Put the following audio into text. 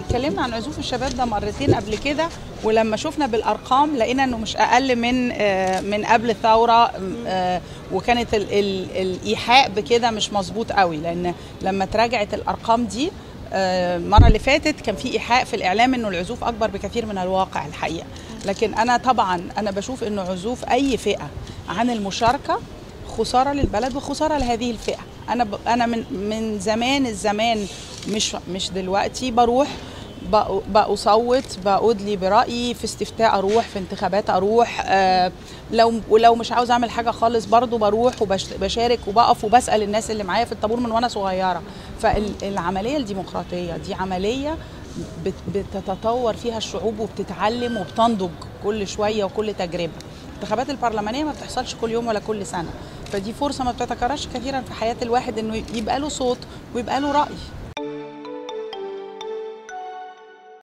اتكلمنا عن عزوف الشباب ده مرتين قبل كده ولما شفنا بالارقام لقينا انه مش اقل من آه، من قبل الثوره آه، وكانت ال- ال- الايحاء بكده مش مظبوط قوي لان لما تراجعت الارقام دي آه، المره اللي فاتت كان في ايحاء في الاعلام انه العزوف اكبر بكثير من الواقع الحقيقه لكن انا طبعا انا بشوف انه عزوف اي فئه عن المشاركه خساره للبلد وخساره لهذه الفئه انا ب... انا من من زمان الزمان مش مش دلوقتي بروح بق- بصوت بأدلي برأيي في استفتاء أروح في انتخابات أروح آه لو ولو مش عاوز أعمل حاجة خالص برضو بروح وبشارك وبقف وبسأل الناس اللي معايا في الطابور من وأنا صغيرة فالعملية الديمقراطية دي عملية بت- بتتطور فيها الشعوب وبتتعلم وبتنضج كل شوية وكل تجربة الانتخابات البرلمانية ما بتحصلش كل يوم ولا كل سنة فدي فرصة ما بتتكررش كثيرا في حياة الواحد انه يبقى له صوت ويبقى له رأي